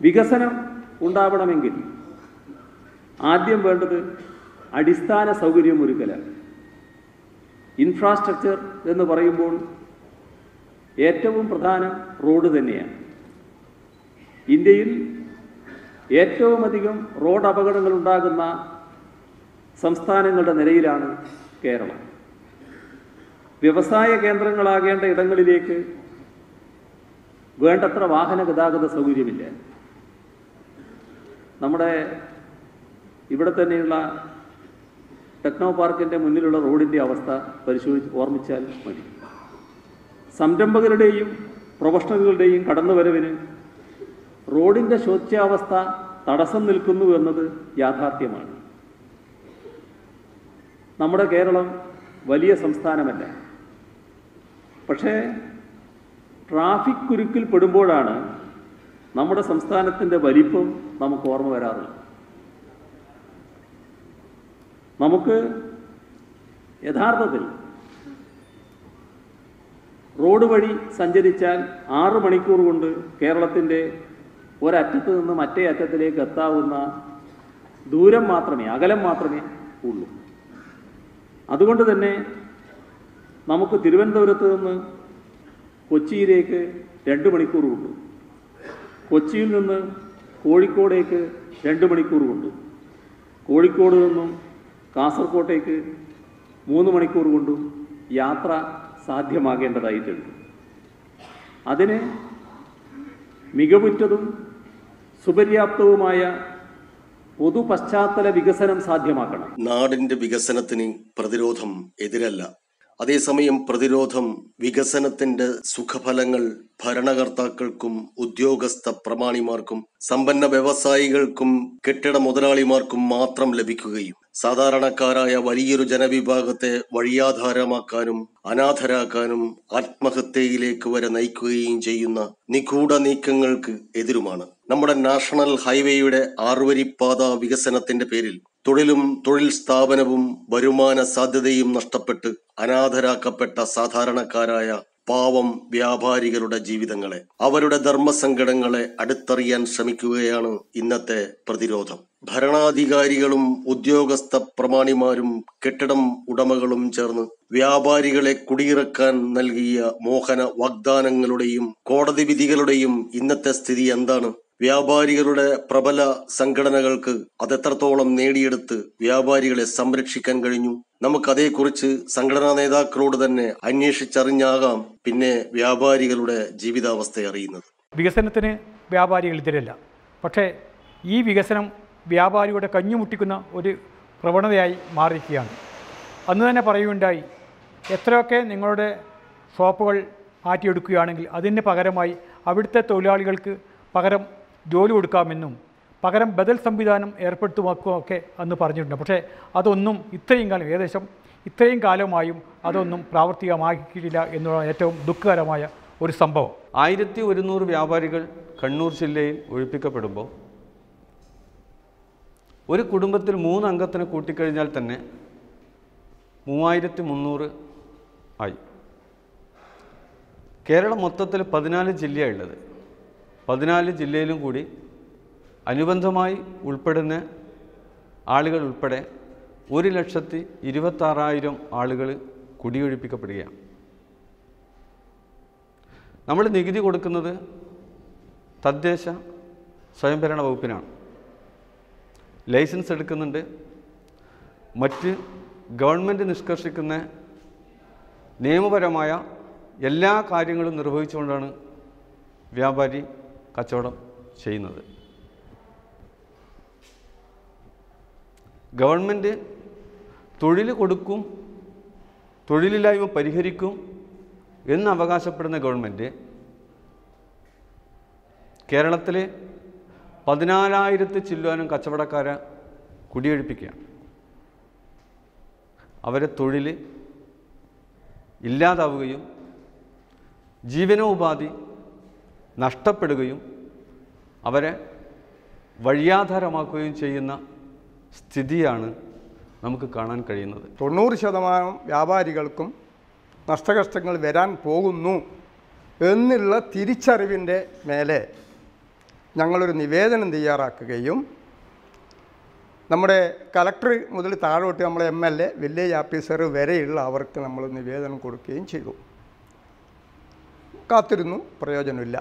വികസനം ഉണ്ടാവണമെങ്കിൽ ആദ്യം വേണ്ടത് അടിസ്ഥാന സൗകര്യം ഒരുക്കലാണ് ഇൻഫ്രാസ്ട്രക്ചർ എന്ന് പറയുമ്പോൾ ഏറ്റവും പ്രധാനം റോഡ് തന്നെയാണ് ഇന്ത്യയിൽ ഏറ്റവും അധികം റോഡ് അപകടങ്ങൾ ഉണ്ടാകുന്ന സംസ്ഥാനങ്ങളുടെ നിലയിലാണ് കേരളം വ്യവസായ കേന്ദ്രങ്ങളാകേണ്ട ഇടങ്ങളിലേക്ക് വേണ്ടത്ര വാഹന ഗതാഗത സൗകര്യമില്ല നമ്മുടെ ഇവിടെ തന്നെയുള്ള ടെക്നോ പാർക്കിൻ്റെ മുന്നിലുള്ള റോഡിൻ്റെ അവസ്ഥ പരിശോധിച്ച് ഓർമ്മിച്ചാൽ മതി സംരംഭകരുടെയും പ്രൊഫഷണലുകളുടെയും കടന്നുവരവിന് റോഡിൻ്റെ ശോച്യാവസ്ഥ തടസ്സം നിൽക്കുന്നു എന്നത് യാഥാർത്ഥ്യമാണ് നമ്മുടെ കേരളം വലിയ സംസ്ഥാനമല്ല പക്ഷേ ട്രാഫിക് കുരുക്കിൽ പെടുമ്പോഴാണ് നമ്മുടെ സംസ്ഥാനത്തിൻ്റെ വലിപ്പം നമുക്ക് ഓർമ്മ വരാറുള്ളത് നമുക്ക് യഥാർത്ഥത്തിൽ റോഡ് വഴി സഞ്ചരിച്ചാൽ ആറ് മണിക്കൂർ കൊണ്ട് കേരളത്തിൻ്റെ ഒരറ്റത്ത് നിന്ന് മറ്റേ അറ്റത്തിലേക്ക് എത്താവുന്ന ദൂരം മാത്രമേ അകലം മാത്രമേ ഉള്ളൂ അതുകൊണ്ട് തന്നെ നമുക്ക് തിരുവനന്തപുരത്ത് നിന്ന് കൊച്ചിയിലേക്ക് രണ്ട് മണിക്കൂർ കൊണ്ടു കൊച്ചിയിൽ നിന്ന് കോഴിക്കോടേക്ക് രണ്ട് മണിക്കൂർ കൊണ്ടു കോഴിക്കോട് നിന്നും കാസർകോട്ടേക്ക് മൂന്ന് മണിക്കൂർ കൊണ്ടും യാത്ര സാധ്യമാകേണ്ടതായിട്ടുണ്ട് അതിന് മികവുറ്റതും സുപര്യാപ്തവുമായ പൊതു പശ്ചാത്തല വികസനം സാധ്യമാക്കണം നാടിന്റെ വികസനത്തിന് പ്രതിരോധം എതിരല്ല അതേസമയം പ്രതിരോധം വികസനത്തിന്റെ സുഖഫലങ്ങൾ ഭരണകർത്താക്കൾക്കും ഉദ്യോഗസ്ഥ പ്രമാണിമാർക്കും സമ്പന്ന വ്യവസായികൾക്കും കെട്ടിട മുതലാളിമാർക്കും മാത്രം ലഭിക്കുകയും സാധാരണക്കാരായ വലിയൊരു ജനവിഭാഗത്തെ വഴിയാധാരമാക്കാനും അനാഥരാക്കാനും ആത്മഹത്യയിലേക്ക് വരെ നയിക്കുകയും ചെയ്യുന്ന നിഗൂഢ നീക്കങ്ങൾക്ക് എതിരുമാണ് നമ്മുടെ നാഷണൽ ഹൈവേയുടെ ആറുവരിപ്പാത വികസനത്തിന്റെ പേരിൽ തൊഴിലും തൊഴിൽ സ്ഥാപനവും വരുമാന സാധ്യതയും നഷ്ടപ്പെട്ട് അനാഥരാക്കപ്പെട്ട സാധാരണക്കാരായ പാവം വ്യാപാരികളുടെ ജീവിതങ്ങളെ അവരുടെ ധർമ്മസങ്കടങ്ങളെ അടുത്തറിയാൻ ശ്രമിക്കുകയാണ് ഇന്നത്തെ പ്രതിരോധം ഭരണാധികാരികളും ഉദ്യോഗസ്ഥ പ്രമാണിമാരും കെട്ടിടം ഉടമകളും ചേർന്ന് വ്യാപാരികളെ കുടിയിറക്കാൻ നൽകിയ മോഹന വാഗ്ദാനങ്ങളുടെയും കോടതി വിധികളുടെയും ഇന്നത്തെ സ്ഥിതി എന്താണ് വ്യാപാരികളുടെ പ്രബല സംഘടനകൾക്ക് അതെത്രത്തോളം നേടിയെടുത്ത് വ്യാപാരികളെ സംരക്ഷിക്കാൻ കഴിഞ്ഞു നമുക്കതേക്കുറിച്ച് സംഘടനാ നേതാക്കളോട് തന്നെ അന്വേഷിച്ചറിഞ്ഞാകാം പിന്നെ വ്യാപാരികളുടെ ജീവിതാവസ്ഥ അറിയുന്നത് വികസനത്തിന് വ്യാപാരികൾ എതിരല്ല പക്ഷേ ഈ വികസനം വ്യാപാരിയുടെ കഞ്ഞുമുട്ടിക്കുന്ന ഒരു പ്രവണതയായി മാറിയിരിക്കുകയാണ് അന്ന് തന്നെ പറയുകയുണ്ടായി എത്രയൊക്കെ നിങ്ങളുടെ ഷോപ്പുകൾ മാറ്റിയെടുക്കുകയാണെങ്കിൽ അതിന് പകരമായി അവിടുത്തെ തൊഴിലാളികൾക്ക് പകരം ജോലി കൊടുക്കാമെന്നും പകരം ബദൽ സംവിധാനം ഏർപ്പെടുത്തുമൊക്കെ അന്ന് പറഞ്ഞിട്ടുണ്ട് പക്ഷേ അതൊന്നും ഇത്രയും കാലം ഏകദേശം ഇത്രയും കാലമായും അതൊന്നും പ്രാവർത്തികമാക്കിയിട്ടില്ല എന്നുള്ള ഏറ്റവും ദുഃഖകരമായ ഒരു സംഭവം ആയിരത്തി ഒരുന്നൂറ് വ്യാപാരികൾ കണ്ണൂർ ജില്ലയിൽ ഒഴിപ്പിക്കപ്പെടുമ്പോൾ ഒരു കുടുംബത്തിൽ മൂന്ന് അംഗത്തിനെ കൂട്ടിക്കഴിഞ്ഞാൽ തന്നെ മൂവായിരത്തി മുന്നൂറ് ആയി കേരളം മൊത്തത്തിൽ പതിനാല് ജില്ലയുള്ളത് പതിനാല് ജില്ലയിലും കൂടി അനുബന്ധമായി ഉൾപ്പെടുന്ന ആളുകൾ ഉൾപ്പെടെ ഒരു ലക്ഷത്തി ഇരുപത്താറായിരം ആളുകൾ കുടിയൊഴിപ്പിക്കപ്പെടുകയാണ് നമ്മൾ നികുതി കൊടുക്കുന്നത് തദ്ദേശ സ്വയംഭരണ വകുപ്പിനാണ് ലൈസൻസ് എടുക്കുന്നുണ്ട് മറ്റ് ഗവൺമെൻറ് നിഷ്കർഷിക്കുന്ന നിയമപരമായ എല്ലാ കാര്യങ്ങളും നിർവഹിച്ചുകൊണ്ടാണ് വ്യാപാരി കച്ചവടം ചെയ്യുന്നത് ഗവൺമെൻറ് തൊഴിൽ കൊടുക്കും തൊഴിലില്ലായ്മ പരിഹരിക്കും എന്ന് അവകാശപ്പെടുന്ന ഗവൺമെൻറ് കേരളത്തിലെ പതിനാലായിരത്തി ചില്ലുവാനും കച്ചവടക്കാരെ കുടിയൊഴിപ്പിക്കുകയാണ് അവരെ തൊഴിൽ ഇല്ലാതാവുകയും ജീവനോപാധി നഷ്ടപ്പെടുകയും അവരെ വഴിയാധാരമാക്കുകയും ചെയ്യുന്ന സ്ഥിതിയാണ് നമുക്ക് കാണാൻ കഴിയുന്നത് തൊണ്ണൂറ് ശതമാനം വ്യാപാരികൾക്കും നഷ്ടകഷ്ടങ്ങൾ വരാൻ പോകുന്നു എന്നുള്ള തിരിച്ചറിവിൻ്റെ മേലെ ഞങ്ങളൊരു നിവേദനം തയ്യാറാക്കുകയും നമ്മുടെ കലക്ടർ മുതൽ താഴോട്ട് നമ്മളെ M L A village officer വരെയുള്ള അവർക്ക് നമ്മൾ നിവേദനം കൊടുക്കുകയും ചെയ്തു കാത്തിരുന്നു പ്രയോജനമില്ല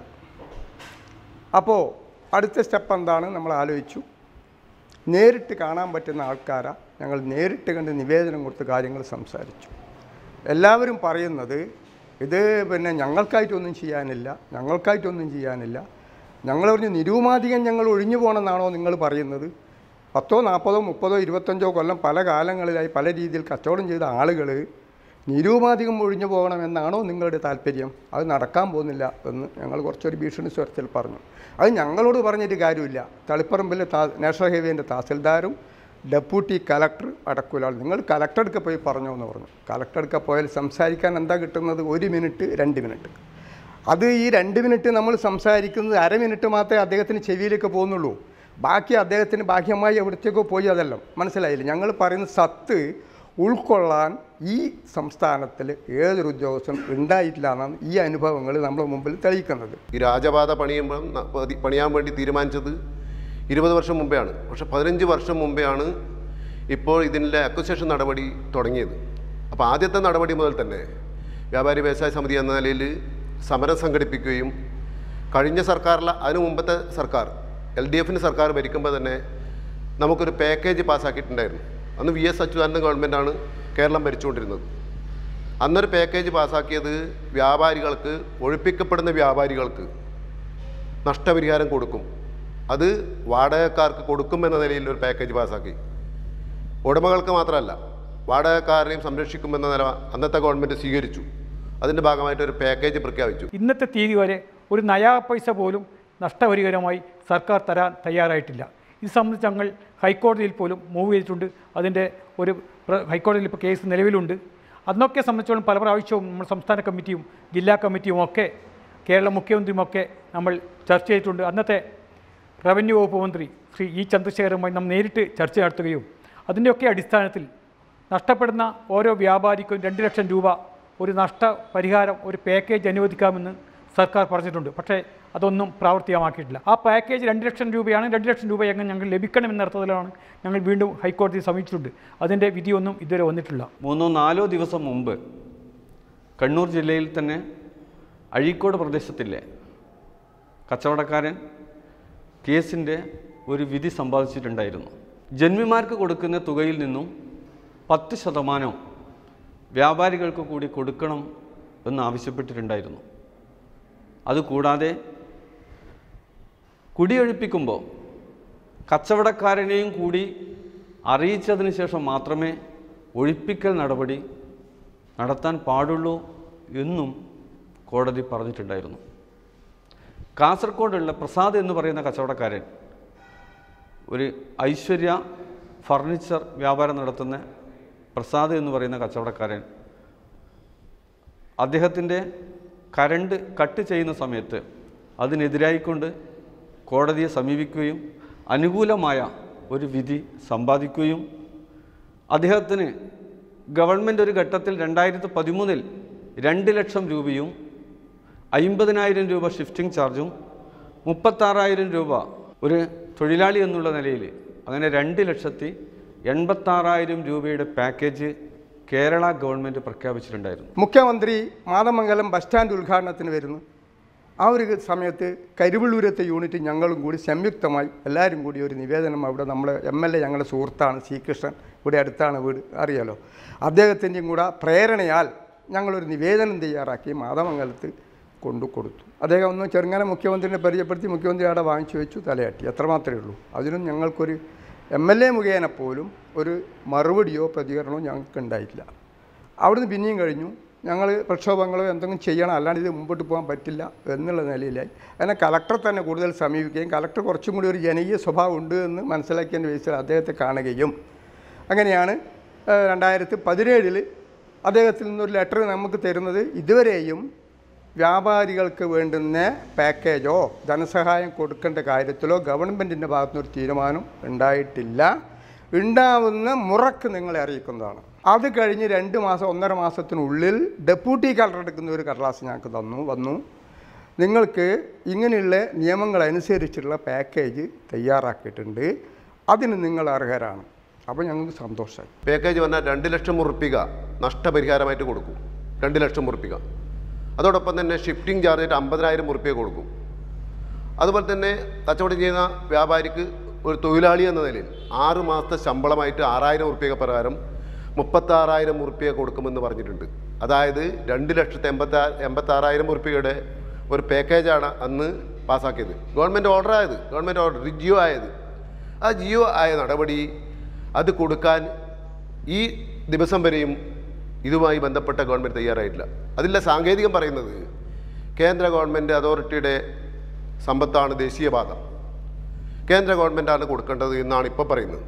അപ്പോൾ അടുത്ത സ്റ്റെപ്പ് എന്താണ് നമ്മൾ ആലോചിച്ചു നേരിട്ട് കാണാൻ പറ്റുന്ന ആൾക്കാരാ ഞങ്ങൾ നേരിട്ട് കണ്ട് നിവേദനം കൊടുത്ത് കാര്യങ്ങൾ സംസാരിച്ചു എല്ലാവരും പറയുന്നത് ഇത് പിന്നെ ഞങ്ങൾക്കായിട്ടൊന്നും ചെയ്യാനില്ല ഞങ്ങൾക്കായിട്ടൊന്നും ചെയ്യാനില്ല ഞങ്ങൾ പറഞ്ഞ് നിരൂപാധികം ഞങ്ങൾ ഒഴിഞ്ഞു പോകണമെന്നാണോ നിങ്ങൾ പറയുന്നത് പത്തോ നാൽപ്പതോ മുപ്പതോ ഇരുപത്തഞ്ചോ കൊല്ലം പല കാലങ്ങളിലായി പല രീതിയിൽ കച്ചവടം ചെയ്ത ആളുകൾ നിരൂപാധികം ഒഴിഞ്ഞു പോകണമെന്നാണോ നിങ്ങളുടെ താല്പര്യം അത് നടക്കാൻ പോകുന്നില്ല എന്ന് ഞങ്ങൾ കുറച്ചൊരു ഭീഷണി സ്വരത്തിൽ പറഞ്ഞു അത് ഞങ്ങളോട് പറഞ്ഞിട്ട് കാര്യമില്ല തളിപ്പറമ്പിലെ താ നാഷണൽ ഹൈവേൻ്റെ തഹസിൽദാരും ഡെപ്യൂട്ടി കലക്ടർ അടക്കൂല നിങ്ങൾ കലക്ടർക്ക് പോയി പറഞ്ഞു എന്ന് പറഞ്ഞു കലക്ടർക്ക് പോയാൽ സംസാരിക്കാൻ എന്താ കിട്ടുന്നത് ഒരു മിനിറ്റ് രണ്ട് മിനിറ്റ് അത് ഈ രണ്ട് മിനിറ്റ് നമ്മൾ സംസാരിക്കുന്നത് അര മിനിറ്റ് മാത്രമേ അദ്ദേഹത്തിന് ചെവിയിലേക്ക് പോകുന്നുള്ളൂ ബാക്കി അദ്ദേഹത്തിന് ബാഹ്യമായി എവിടത്തേക്കോ പോയി അതെല്ലാം മനസ്സിലായില്ല ഞങ്ങൾ പറയുന്ന സത്ത് ഉൾക്കൊള്ളാൻ ഈ സംസ്ഥാനത്തിൽ ഏതൊരു ഉദ്യോഗസ്ഥനും ഉണ്ടായിട്ടില്ല എന്നാണ് ഈ അനുഭവങ്ങൾ നമ്മുടെ മുമ്പിൽ തെളിയിക്കുന്നത് ഈ രാജപാത പണിയുമ്പം ന- പതി- പണിയാൻ വേണ്ടി തീരുമാനിച്ചത് ഇരുപത് വർഷം മുമ്പെയാണ് പക്ഷെ പതിനഞ്ച് വർഷം മുമ്പെയാണ് ഇപ്പോൾ ഇതിൻ്റെ അക്വസേഷൻ നടപടി തുടങ്ങിയത് അപ്പോൾ ആദ്യത്തെ നടപടി മുതൽ തന്നെ വ്യാപാരി വ്യവസായ സമിതി എന്ന നിലയിൽ സമരം സംഘടിപ്പിക്കുകയും കഴിഞ്ഞ സർക്കാരിലെ അതിനു മുമ്പത്തെ സർക്കാർ എൽ ഡി എഫിന് സർക്കാർ ഭരിക്കുമ്പോൾ തന്നെ നമുക്കൊരു പാക്കേജ് പാസ്സാക്കിയിട്ടുണ്ടായിരുന്നു അന്ന് വി എസ് അച്യുതാനന്ദൻ ഗവൺമെൻറ്റാണ് കേരളം ഭരിച്ചുകൊണ്ടിരുന്നത് അന്നൊരു പാക്കേജ് പാസ്സാക്കിയത് വ്യാപാരികൾക്ക് ഒഴിപ്പിക്കപ്പെടുന്ന വ്യാപാരികൾക്ക് നഷ്ടപരിഹാരം കൊടുക്കും അത് വാടകക്കാർക്ക് കൊടുക്കും എന്ന നിലയിൽ ഒരു പാക്കേജ് പാസ്സാക്കി ഉടമകൾക്ക് മാത്രമല്ല വാടകക്കാരനെയും സംരക്ഷിക്കുമെന്ന നില അന്നത്തെ ഗവൺമെൻറ് സ്വീകരിച്ചു അതിൻ്റെ ഭാഗമായിട്ട് ഒരു പാക്കേജ് പ്രഖ്യാപിച്ചു ഇന്നത്തെ തീയതി വരെ ഒരു നയാ പൈസ പോലും നഷ്ടപരിഹാരമായി സർക്കാർ തരാൻ തയ്യാറായിട്ടില്ല ഇത് സംബന്ധിച്ച് ഞങ്ങൾ ഹൈക്കോടതിയിൽ പോലും മൂവ് ചെയ്തിട്ടുണ്ട് അതിൻ്റെ ഒരു പ്ര- ഹൈക്കോടതിയിൽ ഇപ്പോൾ കേസ് നിലവിലുണ്ട് അന്നൊക്കെ സംബന്ധിച്ചോളം പല പ്രാവശ്യവും നമ്മൾ സംസ്ഥാന കമ്മിറ്റിയും ജില്ലാ കമ്മിറ്റിയും ഒക്കെ കേരള മുഖ്യമന്ത്രിയും ഒക്കെ നമ്മൾ ചർച്ച ചെയ്തിട്ടുണ്ട് അന്നത്തെ റവന്യൂ വകുപ്പ് മന്ത്രി ശ്രീ ഇ ചന്ദ്രശേഖരനുമായി നാം നേരിട്ട് ചർച്ച നടത്തുകയും അതിൻ്റെയൊക്കെ അടിസ്ഥാനത്തിൽ നഷ്ടപ്പെടുന്ന ഓരോ വ്യാപാരിക്കും രണ്ട് ലക്ഷം രൂപ ഒരു നഷ്ടപരിഹാരം ഒരു പാക്കേജ് അനുവദിക്കാമെന്ന് സർക്കാർ പറഞ്ഞിട്ടുണ്ട് പക്ഷേ അതൊന്നും പ്രാവർത്തികമാക്കിയിട്ടില്ല ആ പാക്കേജ് രണ്ട് ലക്ഷം രൂപയാണ് രണ്ട് ലക്ഷം രൂപ എങ്ങനെ ഞങ്ങൾ ലഭിക്കണമെന്ന അർത്ഥത്തിലാണ് ഞങ്ങൾ വീണ്ടും ഹൈക്കോടതിയെ സമീപിച്ചിട്ടുണ്ട് അതിൻ്റെ വിധിയൊന്നും ഇതുവരെ വന്നിട്ടില്ല മൂന്നോ നാലോ ദിവസം മുമ്പ് കണ്ണൂർ ജില്ലയിൽ തന്നെ അഴീക്കോട് പ്രദേശത്തിലെ കച്ചവടക്കാരൻ കേസിൻ്റെ ഒരു വിധി സമ്പാദിച്ചിട്ടുണ്ടായിരുന്നു ജന്മിമാർക്ക് കൊടുക്കുന്ന തുകയിൽ നിന്നും പത്ത് ശതമാനം വ്യാപാരികൾക്ക് കൂടി കൊടുക്കണം എന്ന് ആവശ്യപ്പെട്ടിട്ടുണ്ടായിരുന്നു അതുകൂടാതെ കുടിയൊഴിപ്പിക്കുമ്പോൾ കച്ചവടക്കാരനെയും കൂടി അറിയിച്ചതിന് ശേഷം മാത്രമേ ഒഴിപ്പിക്കൽ നടപടി നടത്താൻ പാടുള്ളൂ എന്നും കോടതി പറഞ്ഞിട്ടുണ്ടായിരുന്നു കാസർഗോഡുള്ള പ്രസാദ് എന്ന് പറയുന്ന കച്ചവടക്കാരൻ ഒരു ഐശ്വര്യ ഫർണിച്ചർ വ്യാപാരം നടത്തുന്ന പ്രസാദ് എന്ന് പറയുന്ന കച്ചവടക്കാരൻ അദ്ദേഹത്തിൻ്റെ കരണ്ട് കട്ട് ചെയ്യുന്ന സമയത്ത് അതിനെതിരായിക്കൊണ്ട് കോടതിയെ സമീപിക്കുകയും അനുകൂലമായ ഒരു വിധി സമ്പാദിക്കുകയും അദ്ദേഹത്തിന് ഗവൺമെൻറ് ഒരു ഘട്ടത്തിൽ രണ്ടായിരത്തി പതിമൂന്നിൽ രണ്ട് ലക്ഷം രൂപയും അയിമ്പതിനായിരം രൂപ ഷിഫ്റ്റിംഗ് ചാർജും മുപ്പത്താറായിരം രൂപ ഒരു തൊഴിലാളി എന്നുള്ള നിലയിൽ അങ്ങനെ രണ്ട് ലക്ഷത്തി എൺപത്താറായിരം രൂപയുടെ പാക്കേജ് കേരള ഗവൺമെൻറ് പ്രഖ്യാപിച്ചിട്ടുണ്ടായിരുന്നു മുഖ്യമന്ത്രി മാതമംഗലം ബസ് സ്റ്റാൻഡ് ഉദ്ഘാടനത്തിന് വരുന്നു ആ ഒരു സമയത്ത് കരിവള്ളൂരത്തെ യൂണിറ്റ് ഞങ്ങളും കൂടി സംയുക്തമായി എല്ലാവരും കൂടി ഒരു നിവേദനം അവിടെ നമ്മൾ എം എൽ എ ഞങ്ങളുടെ സുഹൃത്താണ് സി കൃഷ്ണൻ ഇവിടെ അടുത്താണ് വീട് അറിയാലോ അദ്ദേഹത്തിൻ്റെയും കൂടെ പ്രേരണയാൽ ഞങ്ങളൊരു നിവേദനം തയ്യാറാക്കി മാതമംഗലത്ത് കൊണ്ടു കൊടുത്തു അദ്ദേഹം ഒന്ന് ചെറുങ്ങനെ മുഖ്യമന്ത്രിനെ പരിചയപ്പെടുത്തി മുഖ്യമന്ത്രി അവിടെ വാങ്ങിച്ചു വെച്ചു തലയാട്ടി അത്രമാത്രമേ ഉള്ളൂ അതിനും ഞങ്ങൾക്കൊരു എം എൽ എ മുഖേന പോലും ഒരു മറുപടിയോ പ്രതികരണമോ ഞങ്ങൾക്ക് ഉണ്ടായിട്ടില്ല അവിടുന്ന് പിന്നെയും കഴിഞ്ഞു ഞങ്ങൾ പ്രക്ഷോഭങ്ങളോ എന്തെങ്കിലും ചെയ്യണം അല്ലാണ്ട് ഇത് മുമ്പോട്ട് പോകാൻ പറ്റില്ല എന്നുള്ള നിലയിലായി അങ്ങനെ കലക്ടറെ തന്നെ കൂടുതൽ സമീപിക്കുകയും കലക്ടർ കുറച്ചും കൂടി ഒരു ജനകീയ സ്വഭാവം ഉണ്ട് എന്ന് മനസ്സിലാക്കിയതിൻ്റെ ബേസിൽ അദ്ദേഹത്തെ കാണുകയും അങ്ങനെയാണ് ഏഹ്, രണ്ടായിരത്തി പതിനേഴിൽ അദ്ദേഹത്തിൽ നിന്നൊരു ലെറ്റർ നമുക്ക് തരുന്നത് ഇതുവരെയും വ്യാപാരികൾക്ക് വേണ്ടുന്ന പാക്കേജോ ധനസഹായം കൊടുക്കേണ്ട കാര്യത്തിലോ ഗവൺമെൻറ്റിൻ്റെ ഭാഗത്തുനിന്നൊരു തീരുമാനം ഉണ്ടായിട്ടില്ല ഉണ്ടാവുന്ന മുറക്ക് നിങ്ങളെ അറിയിക്കുന്നതാണ് അത് കഴിഞ്ഞ് രണ്ട് മാസം ഒന്നര മാസത്തിനുള്ളിൽ ഡെപ്യൂട്ടി കളക്ടർ എടുക്കുന്ന ഒരു കടലാസ് ഞങ്ങൾക്ക് തന്നു വന്നു നിങ്ങൾക്ക് ഇങ്ങനെയുള്ള നിയമങ്ങളനുസരിച്ചുള്ള പാക്കേജ് തയ്യാറാക്കിയിട്ടുണ്ട് അതിന് നിങ്ങൾ അർഹരാണ് അപ്പോൾ ഞങ്ങൾക്ക് സന്തോഷമായി പാക്കേജ് പറഞ്ഞാൽ രണ്ട് ലക്ഷം ഉറുപ്പിക നഷ്ടപരിഹാരമായിട്ട് കൊടുക്കും രണ്ട് ലക്ഷം ഉറുപ്പിക അതോടൊപ്പം തന്നെ ഷിഫ്റ്റിംഗ് ചാർജായിട്ട് അമ്പതിനായിരം ഉറുപ്പിക കൊടുക്കും അതുപോലെ തന്നെ കച്ചവടം ചെയ്യുന്ന വ്യാപാരിക്ക് ഒരു തൊഴിലാളി എന്ന നിലയിൽ ആറ് മാസത്തെ ശമ്പളമായിട്ട് ആറായിരം ഉറുപ്പിക പ്രകാരം മുപ്പത്താറായിരം ഉറുപ്പിക കൊടുക്കുമെന്ന് പറഞ്ഞിട്ടുണ്ട് അതായത് രണ്ട് ലക്ഷത്തി എൺപത്തി എൺപത്താറായിരം ഉറുപ്പികയുടെ ഒരു പാക്കേജാണ് അന്ന് പാസ്സാക്കിയത് ഗവൺമെൻറ് ഓർഡർ ആയത് ഗവൺമെൻറ് ഓർഡർ ജിയോ ആയത് ആ ജിയോ ആയ നടപടി അത് കൊടുക്കാൻ ഈ ദിവസം വരെയും ഇതുമായി ബന്ധപ്പെട്ട ഗവൺമെൻറ് തയ്യാറായിട്ടില്ല അതിലെ സാങ്കേതികം പറയുന്നത് കേന്ദ്ര ഗവൺമെൻറ് അതോറിറ്റിയുടെ സമ്പത്താണ് ദേശീയപാത കേന്ദ്ര ഗവൺമെൻറ്റാണ് കൊടുക്കേണ്ടത് എന്നാണ് ഇപ്പോൾ പറയുന്നത്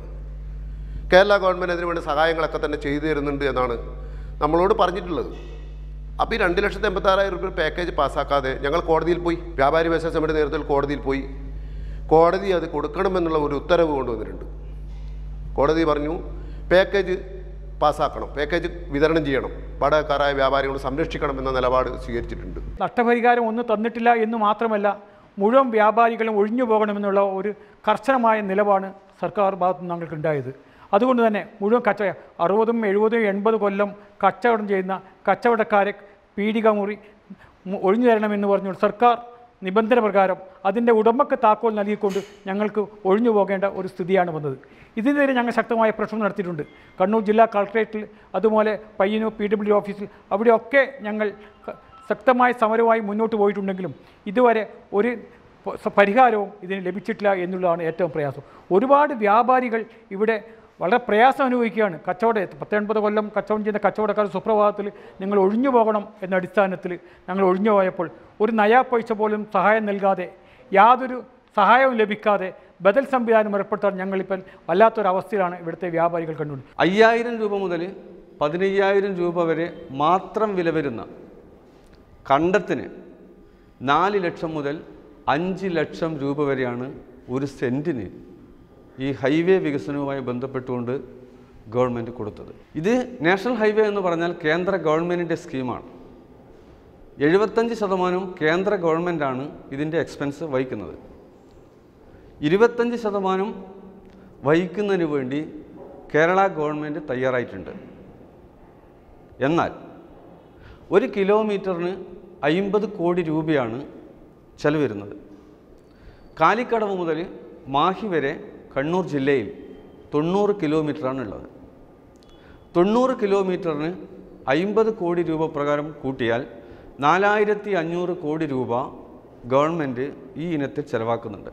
കേരള ഗവൺമെൻറ് അതിന് വേണ്ട സഹായങ്ങളൊക്കെ തന്നെ ചെയ്തു തരുന്നുണ്ട് എന്നാണ് നമ്മളോട് പറഞ്ഞിട്ടുള്ളത് അപ്പോൾ ഈ രണ്ട് ലക്ഷത്തി എൺപത്താറായിരം രൂപ പാക്കേജ് പാസ്സാക്കാതെ ഞങ്ങൾ കോടതിയിൽ പോയി വ്യാപാരി വ്യവസായ സമിതി നേതൃത്വത്തിൽ കോടതിയിൽ പോയി കോടതി അത് കൊടുക്കണമെന്നുള്ള ഒരു ഉത്തരവ് കൊണ്ടുവന്നിട്ടുണ്ട് കോടതി പറഞ്ഞു പാക്കേജ് പാസ്സാക്കണം പാക്കേജ് വിതരണം ചെയ്യണം വാടകക്കാരായ വ്യാപാരികളെ സംരക്ഷിക്കണം എന്ന നിലപാട് സ്വീകരിച്ചിട്ടുണ്ട് നഷ്ടപരിഹാരം ഒന്നും തന്നിട്ടില്ല എന്ന് മാത്രമല്ല മുഴുവൻ വ്യാപാരികളും ഒഴിഞ്ഞു പോകണമെന്നുള്ള ഒരു കർശനമായ നിലപാട് സർക്കാർ ഭാഗത്തു നിന്ന് ഞങ്ങൾക്കുണ്ടായത് അതുകൊണ്ട് തന്നെ മുഴുവൻ കച്ച അറുപതും എഴുപതും എൺപത് കൊല്ലം കച്ചവടം ചെയ്യുന്ന കച്ചവടക്കാരെ പീഡിക മുറി മു- ഒഴിഞ്ഞു തരണമെന്ന് പറഞ്ഞു സർക്കാർ നിബന്ധന പ്രകാരം അതിൻ്റെ ഉടമക്ക് താക്കോൽ നൽകിക്കൊണ്ട് ഞങ്ങൾക്ക് ഒഴിഞ്ഞു പോകേണ്ട ഒരു സ്ഥിതിയാണ് വന്നത് ഇതിനെതിരെ ഞങ്ങൾ ശക്തമായ പ്രശ്നം നടത്തിയിട്ടുണ്ട് കണ്ണൂർ ജില്ലാ കളക്ട്രേറ്റിൽ അതുപോലെ പയ്യന്നൂർ പി ഡബ്ല്യു ഓഫീസിൽ അവിടെയൊക്കെ ഞങ്ങൾ ക- ശക്തമായ സമരവുമായി മുന്നോട്ട് പോയിട്ടുണ്ടെങ്കിലും ഇതുവരെ ഒരു പ- സ- പരിഹാരവും ഇതിന് ലഭിച്ചിട്ടില്ല എന്നുള്ളതാണ് ഏറ്റവും പ്രയാസം ഒരുപാട് വ്യാപാരികൾ ഇവിടെ വളരെ പ്രയാസം അനുഭവിക്കുകയാണ് കച്ചവടം പത്തൊൻപത് കൊല്ലം കച്ചവടം ചെയ്യുന്ന കച്ചവടക്കാർ സുപ്രഭാതത്തിൽ നിങ്ങൾ ഒഴിഞ്ഞു പോകണം എന്ന അടിസ്ഥാനത്തിൽ ഞങ്ങൾ ഒഴിഞ്ഞു പോയപ്പോൾ ഒരു നയാ പൈസ പോലും സഹായം നൽകാതെ യാതൊരു സഹായവും ലഭിക്കാതെ ബദൽ സംവിധാനം ഏർപ്പെടുത്താൻ ഞങ്ങളിപ്പോൾ വല്ലാത്തൊരവസ്ഥയിലാണ് ഇവിടുത്തെ വ്യാപാരികൾ കണ്ടുകൊണ്ട് അയ്യായിരം രൂപ മുതൽ പതിനയ്യായിരം രൂപ വരെ മാത്രം വില വരുന്ന കണ്ടത്തിന് നാല് ലക്ഷം മുതൽ അഞ്ച് ലക്ഷം രൂപ വരെയാണ് ഒരു സെൻറ്റിന് ഈ ഹൈവേ വികസനവുമായി ബന്ധപ്പെട്ടുകൊണ്ട് ഗവൺമെൻറ് കൊടുത്തത് ഇത് നാഷണൽ ഹൈവേ എന്ന് പറഞ്ഞാൽ കേന്ദ്ര ഗവൺമെൻറ്റിൻ്റെ സ്കീമാണ് എഴുപത്തഞ്ച് ശതമാനം കേന്ദ്ര ഗവൺമെൻറ്റാണ് ഇതിൻ്റെ എക്സ്പെൻസ് വഹിക്കുന്നത് ഇരുപത്തഞ്ച് ശതമാനം വഹിക്കുന്നതിന് വേണ്ടി കേരള ഗവൺമെൻറ് തയ്യാറായിട്ടുണ്ട് എന്നാൽ ഒരു കിലോമീറ്ററിന് അയിമ്പത് കോടി രൂപയാണ് ചെലവ് വരുന്നത് കാലിക്കടവ് മുതൽ മാഹി വരെ കണ്ണൂർ ജില്ലയിൽ തൊണ്ണൂറ് കിലോമീറ്ററാണ് ഉള്ളത് തൊണ്ണൂറ് കിലോമീറ്ററിന് അയിമ്പത് കോടി രൂപ പ്രകാരം കൂട്ടിയാൽ നാലായിരത്തി അഞ്ഞൂറ് കോടി രൂപ ഗവൺമെൻറ് ഈ ഇനത്തിൽ ചെലവാക്കുന്നുണ്ട്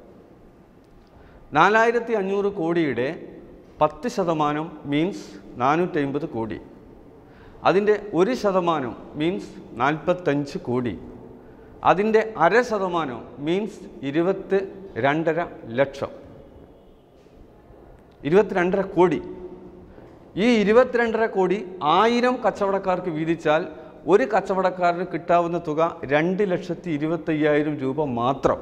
നാലായിരത്തി അഞ്ഞൂറ് കോടിയുടെ പത്ത് ശതമാനം മീൻസ് നാനൂറ്റമ്പത് കോടി അതിൻ്റെ ഒരു ശതമാനം മീൻസ് നാൽപ്പത്തഞ്ച് കോടി അതിൻ്റെ അര ശതമാനം മീൻസ് ഇരുപത്തി രണ്ടര ലക്ഷം ഇരുപത്തിരണ്ടര കോടി ഈ ഇരുപത്തിരണ്ടര കോടി ആയിരം കച്ചവടക്കാർക്ക് വീതിച്ചാൽ ഒരു കച്ചവടക്കാരന് കിട്ടാവുന്ന തുക രണ്ട് ലക്ഷത്തി ഇരുപത്തയ്യായിരം രൂപ മാത്രം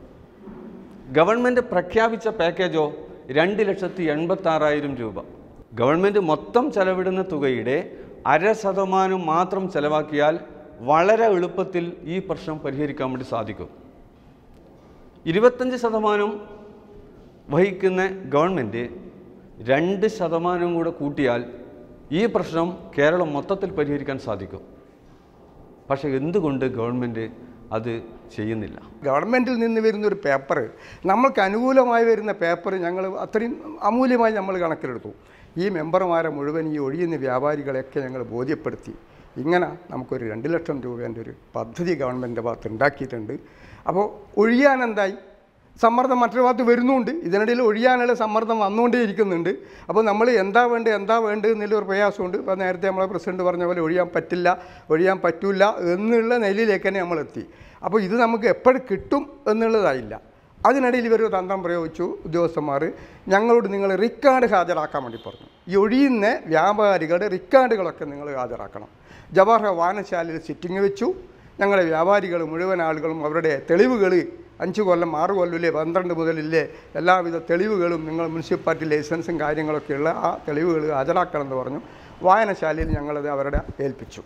ഗവൺമെൻറ് പ്രഖ്യാപിച്ച പാക്കേജോ രണ്ട് ലക്ഷത്തി എൺപത്താറായിരം രൂപ ഗവൺമെൻറ് മൊത്തം ചെലവിടുന്ന തുകയുടെ അര ശതമാനം മാത്രം ചെലവാക്കിയാൽ വളരെ എളുപ്പത്തിൽ ഈ പ്രശ്നം പരിഹരിക്കാൻ വേണ്ടി സാധിക്കും ഇരുപത്തഞ്ച് ശതമാനം വഹിക്കുന്ന ഗവൺമെൻറ് രണ്ട് ശതമാനം കൂടെ കൂട്ടിയാൽ ഈ പ്രശ്നം കേരളം മൊത്തത്തിൽ പരിഹരിക്കാൻ സാധിക്കും പക്ഷേ എന്തുകൊണ്ട് ഗവൺമെൻറ് അത് ചെയ്യുന്നില്ല ഗവൺമെൻറ്റിൽ നിന്ന് വരുന്ന ഒരു പേപ്പർ നമ്മൾക്ക് അനുകൂലമായി വരുന്ന പേപ്പർ ഞങ്ങൾ അത്രയും അമൂല്യമായി നമ്മൾ കണക്കിലെടുത്തു ഈ മെമ്പർമാരെ മുഴുവൻ ഈ ഒഴിയുന്ന വ്യാപാരികളെയൊക്കെ ഞങ്ങൾ ബോധ്യപ്പെടുത്തി ഇങ്ങനെ നമുക്കൊരു രണ്ട് ലക്ഷം രൂപേൻ്റെ ഒരു പദ്ധതി ഗവൺമെൻറ്റിൻ്റെ ഭാഗത്ത് ഉണ്ടാക്കിയിട്ടുണ്ട് അപ്പോൾ ഒഴിയാൻ എന്തായി സമ്മർദ്ദം മറ്റൊരു ഭാഗത്ത് വരുന്നുണ്ട് ഇതിനിടയിൽ ഒഴിയാനുള്ള സമ്മർദ്ദം വന്നുകൊണ്ടേ ഇരിക്കുന്നുണ്ട് അപ്പോൾ നമ്മൾ എന്താ വേണ്ടത് എന്താ വേണ്ടത് എന്നുള്ളൊരു പ്രയാസമുണ്ട് ഇപ്പോൾ നേരത്തെ നമ്മളെ പ്രസിഡന്റ് പറഞ്ഞ പോലെ ഒഴിയാൻ പറ്റില്ല ഒഴിയാൻ പറ്റില്ല എന്നുള്ള നിലയിലേക്ക് തന്നെ നമ്മൾ എത്തി അപ്പോൾ ഇത് നമുക്ക് എപ്പോഴും കിട്ടും എന്നുള്ളതായില്ല അതിനിടയിൽ ഇവർ തന്ത്രം പ്രയോഗിച്ചു ഉദ്യോഗസ്ഥന്മാർ ഞങ്ങളോട് നിങ്ങൾ റിക്കാർഡ് ഹാജരാക്കാൻ വേണ്ടി പറഞ്ഞു ഈ ഒഴിയുന്ന വ്യാപാരികളുടെ റിക്കാർഡുകളൊക്കെ നിങ്ങൾ ഹാജരാക്കണം ജവഹർ വായനശാലയിൽ സിറ്റിംഗ് വെച്ചു ഞങ്ങളെ വ്യാപാരികൾ മുഴുവൻ ആളുകളും അവരുടെ തെളിവുകൾ അഞ്ച് കൊല്ലം ആറ് കൊല്ലമില്ലേ പന്ത്രണ്ട് മുതലില്ലേ എല്ലാവിധ തെളിവുകളും നിങ്ങൾ മുനിസിപ്പാലിറ്റി ലൈസൻസും കാര്യങ്ങളൊക്കെയുള്ള ആ തെളിവുകൾ ഹാജരാക്കണം എന്ന് പറഞ്ഞു വായനശാലയിൽ ഞങ്ങളത് അവരുടെ ഏൽപ്പിച്ചു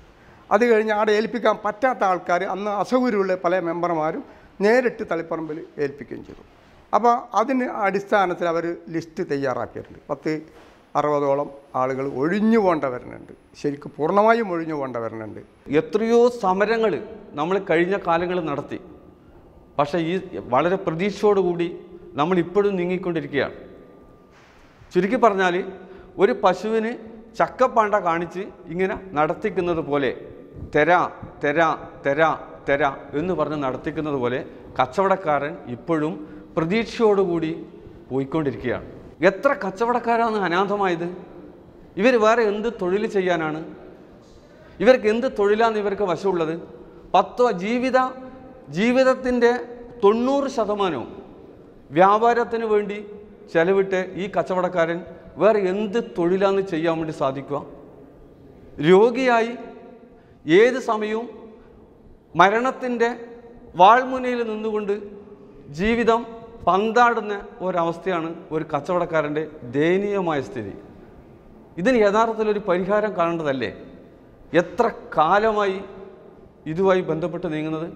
അത് കഴിഞ്ഞ് അവിടെ ഏൽപ്പിക്കാൻ പറ്റാത്ത ആൾക്കാർ അന്ന് അസൗകര്യമുള്ള പല മെമ്പർമാരും നേരിട്ട് തളിപ്പറമ്പിൽ ഏൽപ്പിക്കുകയും ചെയ്തു അപ്പോൾ അതിന് അടിസ്ഥാനത്തിൽ അവർ ലിസ്റ്റ് തയ്യാറാക്കിയിട്ടുണ്ട് പത്ത് അറുപതോളം ആളുകൾ ഒഴിഞ്ഞു പോകേണ്ട വരുന്നുണ്ട് ശരിക്കും പൂർണ്ണമായും ഒഴിഞ്ഞു പോകേണ്ട വരുന്നുണ്ട് എത്രയോ സമരങ്ങൾ നമ്മൾ കഴിഞ്ഞ കാലങ്ങളിൽ നടത്തി പക്ഷേ ഈ വളരെ പ്രതീക്ഷയോടുകൂടി നമ്മൾ ഇപ്പോഴും നീങ്ങിക്കൊണ്ടിരിക്കുകയാണ് ചുരുക്കി പറഞ്ഞാൽ ഒരു പശുവിന് ചക്കപ്പാണ്ട കാണിച്ച് ഇങ്ങനെ നടത്തിക്കുന്നത് പോലെ തെരാ തെരാ തെരാ തെരാ എന്ന് പറഞ്ഞ് നടത്തിക്കുന്നത് പോലെ കച്ചവടക്കാരൻ ഇപ്പോഴും പ്രതീക്ഷയോടുകൂടി പോയിക്കൊണ്ടിരിക്കുകയാണ് എത്ര കച്ചവടക്കാരാണ് അനാഥമായത് ഇവർ വേറെ എന്ത് തൊഴിൽ ചെയ്യാനാണ് ഇവർക്ക് എന്ത് തൊഴിലാണ് ഇവർക്ക് വശമുള്ളത് പത്തോ ജീവിത ജീവിതത്തിൻ്റെ തൊണ്ണൂറ് ശതമാനവും വ്യാപാരത്തിന് വേണ്ടി ചെലവിട്ട് ഈ കച്ചവടക്കാരൻ വേറെ എന്ത് തൊഴിലാണ് ചെയ്യാൻ വേണ്ടി സാധിക്കുക രോഗിയായി ഏത് സമയവും മരണത്തിൻ്റെ വാൾമുനയിൽ നിന്നുകൊണ്ട് ജീവിതം പന്താടുന്ന ഒരവസ്ഥയാണ് ഒരു കച്ചവടക്കാരൻ്റെ ദയനീയമായ സ്ഥിതി ഇതിന് യഥാർത്ഥത്തിൽ ഒരു പരിഹാരം കാണേണ്ടതല്ലേ എത്ര കാലമായി ഇതുമായി ബന്ധപ്പെട്ട് നീങ്ങുന്നത്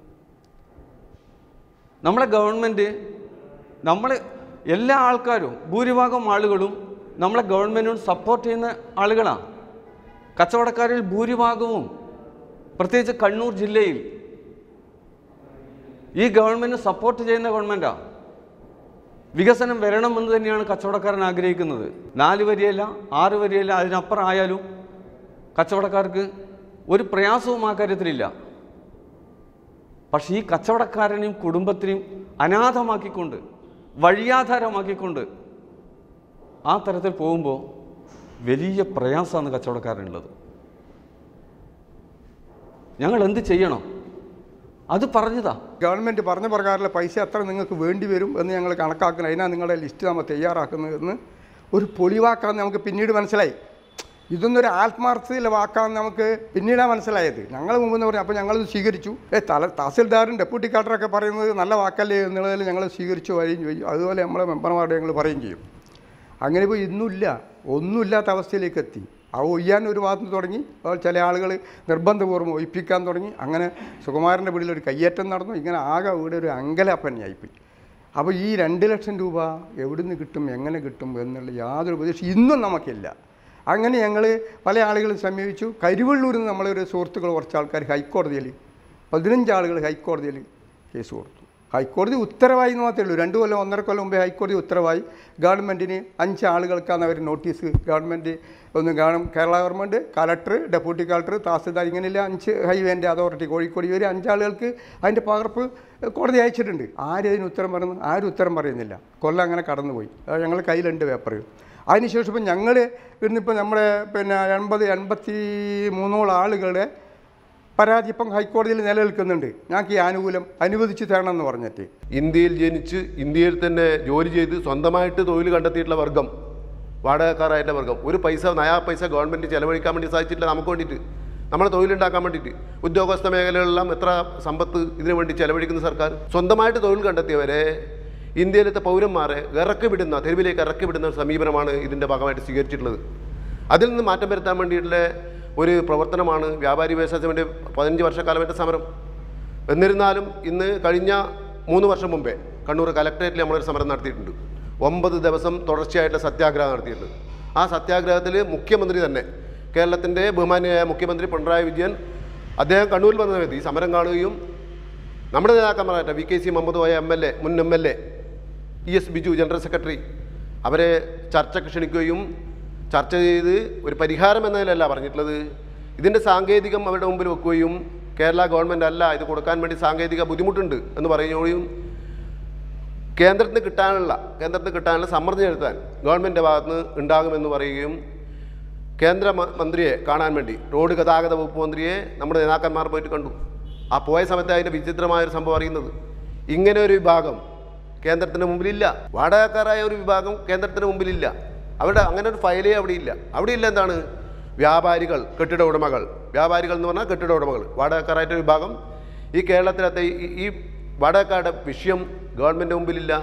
നമ്മളെ ഗവൺമെൻറ് നമ്മളെ എല്ലാ ആൾക്കാരും ഭൂരിഭാഗം ആളുകളും നമ്മളെ ഗവൺമെൻറ്റിനോട് സപ്പോർട്ട് ചെയ്യുന്ന ആളുകളാണ് കച്ചവടക്കാരിൽ ഭൂരിഭാഗവും പ്രത്യേകിച്ച് കണ്ണൂർ ജില്ലയിൽ ഈ ഗവൺമെൻറ് സപ്പോർട്ട് ചെയ്യുന്ന ഗവൺമെൻറ്റാണ് വികസനം വരണമെന്ന് തന്നെയാണ് കച്ചവടക്കാരൻ ആഗ്രഹിക്കുന്നത് നാല് വരിയല്ല ആറ് വരിയല്ല അതിനപ്പുറം ആയാലും കച്ചവടക്കാർക്ക് ഒരു പ്രയാസവും ആ കാര്യത്തിലില്ല പക്ഷേ ഈ കച്ചവടക്കാരനെയും കുടുംബത്തിനെയും അനാഥമാക്കിക്കൊണ്ട് വഴിയാധാരമാക്കിക്കൊണ്ട് ആ തരത്തിൽ പോകുമ്പോൾ വലിയ പ്രയാസമാണ് കച്ചവടക്കാരനുള്ളത് ഞങ്ങൾ എന്ത് ചെയ്യണം അത് പറഞ്ഞതാ ഗവൺമെൻറ് പറഞ്ഞ പ്രകാരമുള്ള പൈസ എത്ര നിങ്ങൾക്ക് വേണ്ടി വരും എന്ന് ഞങ്ങൾ കണക്കാക്കുന്നത് അതിനാണ് നിങ്ങളുടെ ലിസ്റ്റ് നമ്മൾ തയ്യാറാക്കുന്നതെന്ന് ഒരു പൊളിവാക്കാന്ന് നമുക്ക് പിന്നീട് മനസ്സിലായി ഇതൊന്നൊരു ആത്മാർത്ഥതയിലെ വാക്കാന്ന് നമുക്ക് പിന്നീടാണ് മനസ്സിലായത് ഞങ്ങൾ മുമ്പ് എന്ന് പറഞ്ഞു അപ്പോൾ ഞങ്ങളത് സ്വീകരിച്ചു ഏ തല തഹസിൽദാരും ഡെപ്യൂട്ടി കളക്ടറൊക്കെ പറയുന്നത് നല്ല വാക്കല്ലേ എന്നുള്ളതിൽ ഞങ്ങൾ സ്വീകരിച്ചു വരികയും ചെയ്യും അതുപോലെ നമ്മളെ മെമ്പർമാരുടെ ഞങ്ങൾ പറയുകയും ചെയ്യും അങ്ങനെ ഇപ്പോൾ ഇന്നുമില്ല ഒന്നുമില്ലാത്ത അവസ്ഥയിലേക്ക് എത്തി ആ ഒയ്യാൻ ഒരു ഭാഗത്ത് നിന്ന് തുടങ്ങി അപ്പോൾ ചില ആളുകൾ നിർബന്ധപൂർവ്വം ഒഴിപ്പിക്കാൻ തുടങ്ങി അങ്ങനെ സുകുമാരൻ്റെ വീട്ടിൽ ഒരു കയ്യേറ്റം നടന്നു ഇങ്ങനെ ആകെ ഇവിടെ ഒരു അങ്കലാപ്പന്നെയായിപ്പോയി അപ്പോൾ ഈ രണ്ട് ലക്ഷം രൂപ എവിടുന്ന് കിട്ടും എങ്ങനെ കിട്ടും എന്നുള്ള യാതൊരു പ്രതീക്ഷ ഇന്നും നമുക്കില്ല അങ്ങനെ ഞങ്ങൾ പല ആളുകളും സമീപിച്ചു കരിവള്ളൂരിൽ നിന്ന് നമ്മളൊരു സുഹൃത്തുക്കൾ കുറച്ച് ആൾക്കാർ ഹൈക്കോടതിയിൽ പതിനഞ്ച് ആളുകൾ ഹൈക്കോടതിയിൽ കേസ് കൊടുത്തു ഹൈക്കോടതി ഉത്തരവായി എന്ന് മാത്രമേ ഉള്ളൂ രണ്ട് കൊല്ലം ഒന്നര കൊല്ലം മുമ്പേ ഹൈക്കോടതി ഉത്തരവായി ഗവൺമെൻറ്റിന് അഞ്ച് ആളുകൾക്കാണ് അവർ നോട്ടീസ് ഗവൺമെൻറ് ഒന്ന് ഗവൺ Kerala government collector deputy collector tahsildar ഇങ്ങനെയുള്ള അഞ്ച് ഹൈവേൻ്റെ അതോറിറ്റി കോഴിക്കോട് ഇവർ അഞ്ചാളുകൾക്ക് അതിൻ്റെ പകർപ്പ് കോടതി അയച്ചിട്ടുണ്ട് ആരും അതിന് ഉത്തരം പറയുന്നു ആരും ഉത്തരം പറയുന്നില്ല കൊല്ലം അങ്ങനെ കടന്നുപോയി അത് ഞങ്ങൾ കയ്യിലുണ്ട് പേപ്പർ അതിനുശേഷം ഇപ്പം ഞങ്ങൾ ഇന്നിപ്പോൾ നമ്മുടെ പിന്നെ എൺപത് എൺപത്തി മൂന്നോളം ആളുകളുടെ പരാതി ഇപ്പം ഹൈക്കോടതിയിൽ നിലനിൽക്കുന്നുണ്ട് ഞങ്ങൾക്ക് ഈ ആനുകൂല്യം അനുവദിച്ചു തരണം എന്ന് പറഞ്ഞിട്ട് ഇന്ത്യയിൽ ജനിച്ച് ഇന്ത്യയിൽ തന്നെ ജോലി ചെയ്ത് സ്വന്തമായിട്ട് തൊഴിൽ കണ്ടെത്തിയിട്ടുള്ള വർഗം വാടകക്കാരായിട്ടുള്ള വർഗം ഒരു പൈസ നയാ പൈസ ഗവൺമെൻറ് ചെലവഴിക്കാൻ വേണ്ടി സാധിച്ചിട്ടില്ല നമുക്ക് വേണ്ടിയിട്ട് നമ്മളെ തൊഴിലുണ്ടാക്കാൻ വേണ്ടിയിട്ട് ഉദ്യോഗസ്ഥ മേഖലകളിലെല്ലാം എത്ര സമ്പത്ത് ഇതിനു വേണ്ടി ചെലവഴിക്കുന്ന സർക്കാർ സ്വന്തമായിട്ട് തൊഴിൽ കണ്ടെത്തിയവരെ ഇന്ത്യയിലത്തെ പൗരന്മാരെ ഇറക്കി വിടുന്ന തെരുവിലേക്ക് ഇറക്കി വിടുന്ന ഒരു സമീപനമാണ് ഇതിൻ്റെ ഭാഗമായിട്ട് സ്വീകരിച്ചിട്ടുള്ളത് അതിൽ നിന്ന് മാറ്റം വരുത്താൻ വേണ്ടിയിട്ടുള്ള ഒരു പ്രവർത്തനമാണ് വ്യാപാരി വ്യവസായ വേണ്ടി പതിനഞ്ച് വർഷക്കാലമായിട്ട് സമരം എന്നിരുന്നാലും ഇന്ന് കഴിഞ്ഞ മൂന്ന് വർഷം മുമ്പേ കണ്ണൂർ കലക്ടറേറ്റിൽ നമ്മളൊരു സമരം നടത്തിയിട്ടുണ്ട് ഒമ്പത് ദിവസം തുടർച്ചയായിട്ടുള്ള സത്യാഗ്രഹം നടത്തിയിട്ടുണ്ട് ആ സത്യാഗ്രഹത്തിൽ മുഖ്യമന്ത്രി തന്നെ കേരളത്തിൻ്റെ ബഹുമാന്യയായ മുഖ്യമന്ത്രി പിണറായി വിജയൻ അദ്ദേഹം കണ്ണൂരിൽ വന്ന സമയത്ത് ഈ സമരം കാണുകയും നമ്മുടെ നേതാക്കന്മാരായിട്ട് V K C Muhammad Koya M L A മുൻ M L A E S Biju general secretary അവരെ ചർച്ചയ്ക്ക് ക്ഷണിക്കുകയും ചർച്ച ചെയ്ത് ഒരു പരിഹാരം എന്നതിലല്ല പറഞ്ഞിട്ടുള്ളത് ഇതിൻ്റെ സാങ്കേതികം അവരുടെ മുമ്പിൽ വെക്കുകയും കേരള ഗവൺമെൻറ് അല്ല ഇത് കൊടുക്കാൻ വേണ്ടി സാങ്കേതിക ബുദ്ധിമുട്ടുണ്ട് എന്ന് പറയുകയും കേന്ദ്രത്തിന് കിട്ടാനുള്ള കേന്ദ്രത്തിന് കിട്ടാനുള്ള സമ്മർദ്ദം ചെലുത്താൻ ഗവൺമെൻറ് ഭാഗത്ത് നിന്ന് ഉണ്ടാകുമെന്ന് പറയുകയും കേന്ദ്ര മ- മന്ത്രിയെ കാണാൻ വേണ്ടി റോഡ് ഗതാഗത വകുപ്പ് മന്ത്രിയെ നമ്മുടെ നേതാക്കന്മാർ പോയിട്ട് കണ്ടു ആ പോയ സമയത്ത് അതിൻ്റെ വിചിത്രമായൊരു സംഭവം അറിയുന്നത് ഇങ്ങനെ ഒരു വിഭാഗം കേന്ദ്രത്തിന് മുമ്പിലില്ല വാടകക്കാരായ ഒരു വിഭാഗം കേന്ദ്രത്തിന് മുമ്പിലില്ല അവിടെ അങ്ങനെ ഒരു ഫയലേ അവിടെ ഇല്ല അവിടെ ഇല്ല എന്താണ് വ്യാപാരികൾ കെട്ടിട ഉടമകൾ വ്യാപാരികൾ എന്ന് പറഞ്ഞാൽ കെട്ടിട ഉടമകൾ വാടകക്കാരായിട്ട് വിഭാഗം ഈ കേരളത്തിലത്തെ ഈ- ഈ വാടകക്കാരുടെ വിഷയം ഗവൺമെൻറ് മുമ്പിലില്ല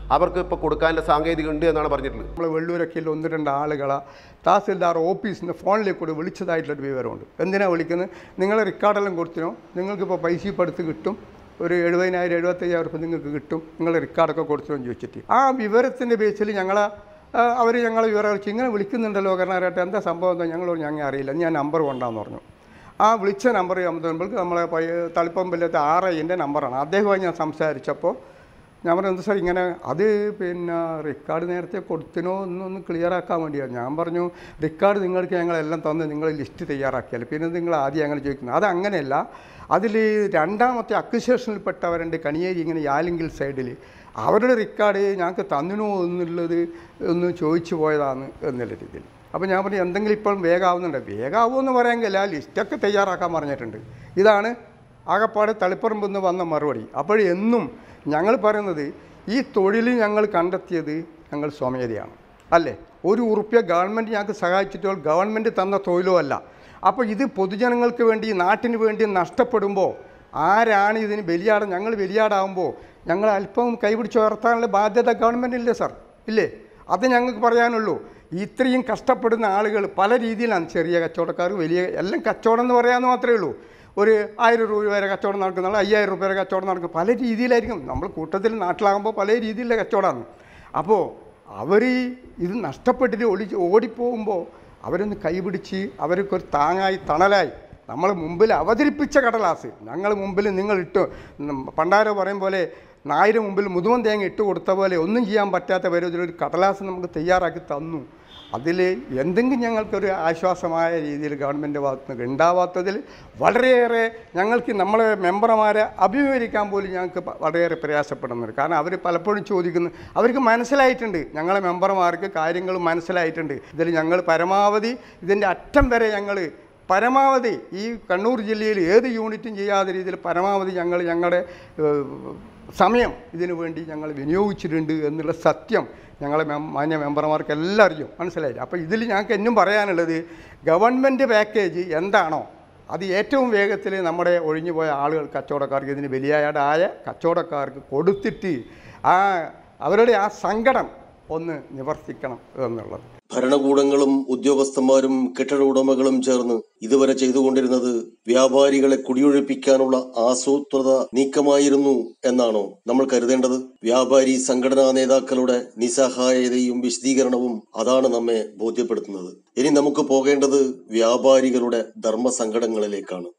അവർക്ക് ഇപ്പോൾ കൊടുക്കാനുള്ള സാങ്കേതികം ഉണ്ട് എന്നാണ് പറഞ്ഞിട്ടുള്ളത് നമ്മൾ വെള്ളൂരൊക്കെ ഒന്ന് രണ്ട് ആളുകളെ തഹസിൽദാർ ഓഫീസിൽ നിന്ന് ഫോണിലേക്ക് കൂടെ വിളിച്ചതായിട്ടുള്ളൊരു വിവരമുണ്ട് എന്തിനാണ് വിളിക്കുന്നത് നിങ്ങൾ റെക്കോർഡെല്ലാം കൊടുത്തിനോ നിങ്ങൾക്കിപ്പോൾ പൈസ ഇപ്പോൾ അടുത്ത് കിട്ടും ഒരു എഴുപതിനായിരം എഴുപത്തയ്യായിരം റുപ്യ നിങ്ങൾക്ക് കിട്ടും നിങ്ങൾ റെക്കോർഡൊക്കെ കൊടുത്തിനോ എന്ന് ചോദിച്ചിട്ട് ആ വിവരത്തിൻ്റെ ബേസിൽ ഞങ്ങളെ അവർ ഞങ്ങളെ വിവരം അറിയിച്ചു ഇങ്ങനെ വിളിക്കുന്നുണ്ടല്ലോ കർണാടകട്ടെ എന്താ സംഭവം എന്താ ഞങ്ങൾ ഞങ്ങൾ അറിയില്ല ഞാൻ നമ്പർ കൊണ്ടാന്ന് പറഞ്ഞു ആ വിളിച്ച നമ്പർ ചെയ്യുമ്പോഴേക്ക് നമ്മളെ പയ്യ തളിപ്പമ്പില്ലത്തെ ആർ ഐൻ്റെ നമ്പറാണ് അദ്ദേഹവുമായി ഞാൻ സംസാരിച്ചപ്പോൾ ഞാൻ പറഞ്ഞു എന്താ സാർ ഇങ്ങനെ അത് പിന്നെ റിക്കാർഡ് നേരത്തെ കൊടുത്തിനോ എന്നൊന്ന് ക്ലിയർ ആക്കാൻ വേണ്ടിയാണ് ഞാൻ പറഞ്ഞു റിക്കാർഡ് നിങ്ങൾക്ക് ഞങ്ങളെല്ലാം തന്ന് നിങ്ങൾ ലിസ്റ്റ് തയ്യാറാക്കിയാൽ പിന്നെ നിങ്ങൾ ആദ്യം അങ്ങനെ ചോദിക്കുന്നത് അത് അങ്ങനെയല്ല അതിൽ രണ്ടാമത്തെ അക്വിസേഷനിൽപ്പെട്ടവരുണ്ട് കണിയേരി ഇങ്ങനെ യാലിങ്കിൽ സൈഡിൽ അവരുടെ റിക്കാർഡ് ഞങ്ങൾക്ക് തന്നിനോ എന്നുള്ളത് ഒന്ന് ചോദിച്ചു പോയതാണ് എന്നുള്ള രീതിയിൽ അപ്പോൾ ഞാൻ പറഞ്ഞു എന്തെങ്കിലും ഇപ്പം വേഗമാവുന്നുണ്ട് വേഗമാവുമെന്ന് പറയാമെങ്കിൽ ആ ലിസ്റ്റൊക്കെ തയ്യാറാക്കാൻ പറഞ്ഞിട്ടുണ്ട് ഇതാണ് ആകപ്പാട് തളിപ്പറമ്പിൽ നിന്ന് വന്ന മറുപടി അപ്പോൾ എന്നും ഞങ്ങൾ പറയുന്നത് ഈ തൊഴിൽ ഞങ്ങൾ കണ്ടെത്തിയത് ഞങ്ങൾ സ്വമേധയാണ് അല്ലേ ഒരു ഉറുപ്പ്യ ഗവൺമെൻറ് ഞങ്ങൾക്ക് സഹായിച്ചിട്ടോ ഗവൺമെൻറ് തന്ന തൊഴിലോ അല്ല അപ്പോൾ ഇത് പൊതുജനങ്ങൾക്ക് വേണ്ടി നാട്ടിന് വേണ്ടി നഷ്ടപ്പെടുമ്പോൾ ആരാണ് ഇതിന് ബലിയാട് ഞങ്ങൾ ബലിയാടാകുമ്പോൾ ഞങ്ങൾ അല്പം കൈപിടിച്ചുയർത്താനുള്ള ബാധ്യത ഗവൺമെൻറ്റില്ലേ സാർ ഇല്ലേ അത് ഞങ്ങൾക്ക് പറയാനുള്ളൂ ഇത്രയും കഷ്ടപ്പെടുന്ന ആളുകൾ പല രീതിയിലാണ് ചെറിയ കച്ചവടക്കാർ വലിയ എല്ലാം കച്ചവടം എന്ന് പറയാമെന്ന് മാത്രമേ ഉള്ളൂ ഒരു ആയിരം രൂപ വരെ കച്ചവടം നടക്കുന്ന ആൾ അയ്യായിരം രൂപ വരെ കച്ചവടം നടക്കും പല രീതിയിലായിരിക്കും നമ്മൾ കൂട്ടത്തിൽ നാട്ടിലാകുമ്പോൾ പല രീതിയിലുള്ള കച്ചവടമാണ് അപ്പോൾ അവർ ഇത് നഷ്ടപ്പെട്ടിട്ട് ഒളി ഓടിപ്പോകുമ്പോൾ അവരൊന്ന് കൈപിടിച്ച് അവർക്കൊരു താങ്ങായി തണലായി നമ്മൾ മുമ്പിൽ അവതരിപ്പിച്ച കടലാസ് ഞങ്ങൾ മുമ്പിൽ നിങ്ങൾ ഇട്ട് ഉം, പണ്ടാരോ പറയും പോലെ നായിരം മുമ്പിൽ മുതുവൻ തേങ്ങ ഇട്ട് കൊടുത്ത പോലെ ഒന്നും ചെയ്യാൻ പറ്റാത്ത പരുവത്തിൽ ഒരു കടലാസ് നമുക്ക് തയ്യാറാക്കി തന്നു അതിൽ എന്തെങ്കിലും ഞങ്ങൾക്കൊരു ആശ്വാസമായ രീതിയിൽ ഗവൺമെൻറ് ഭാഗത്ത് നിന്ന് ഉണ്ടാവാത്തതിൽ വളരെയേറെ ഞങ്ങൾക്ക് നമ്മളെ മെമ്പർമാരെ അഭിമുഖീകരിക്കാൻ പോലും ഞങ്ങൾക്ക് പ- വളരെയേറെ പ്രയാസപ്പെടുന്നുണ്ട് കാരണം അവർ പലപ്പോഴും ചോദിക്കുന്നു അവർക്ക് മനസ്സിലായിട്ടുണ്ട് ഞങ്ങളെ മെമ്പർമാർക്ക് കാര്യങ്ങൾ മനസ്സിലായിട്ടുണ്ട് ഇതിൽ ഞങ്ങൾ പരമാവധി ഇതിൻ്റെ അറ്റം വരെ ഞങ്ങൾ പരമാവധി ഈ കണ്ണൂർ ജില്ലയിൽ ഏത് യൂണിറ്റും ചെയ്യാത്ത രീതിയിൽ പരമാവധി ഞങ്ങൾ ഞങ്ങളുടെ ഏഹ്, സമയം ഇതിനു വേണ്ടി ഞങ്ങൾ വിനിയോഗിച്ചിട്ടുണ്ട് എന്നുള്ള സത്യം ഞങ്ങളെ മെ- മാന്യ മെമ്പർമാർക്ക് എല്ലാം അറിയും മനസ്സിലായില്ല അപ്പോൾ ഇതിൽ ഞങ്ങൾക്ക് എന്നും പറയാനുള്ളത് ഗവൺമെൻറ് പാക്കേജ് എന്താണോ അത് ഏറ്റവും വേഗത്തിൽ നമ്മുടെ ഒഴിഞ്ഞുപോയ ആളുകൾ കച്ചവടക്കാർക്ക് ഇതിന് ബലിയാടായ കച്ചവടക്കാർക്ക് കൊടുത്തിട്ട് ആ അവരുടെ ആ സങ്കടം ഒന്ന് നിവർത്തിക്കണം എന്നുള്ളത് ഭരണകൂടങ്ങളും ഉദ്യോഗസ്ഥന്മാരും കെട്ടിട ഉടമകളും ചേർന്ന് ഇതുവരെ ചെയ്തുകൊണ്ടിരുന്നത് വ്യാപാരികളെ കുടിയൊഴിപ്പിക്കാനുള്ള ആസൂത്രിത നീക്കമായിരുന്നു എന്നാണോ നമ്മൾ കരുതേണ്ടത് വ്യാപാരി സംഘടനാ നേതാക്കളുടെ നിസ്സഹായതയും വിശദീകരണവും അതാണ് നമ്മെ ബോധ്യപ്പെടുത്തുന്നത് ഇനി നമുക്ക് പോകേണ്ടത് വ്യാപാരികളുടെ ധർമ്മസങ്കടങ്ങളിലേക്കാണ്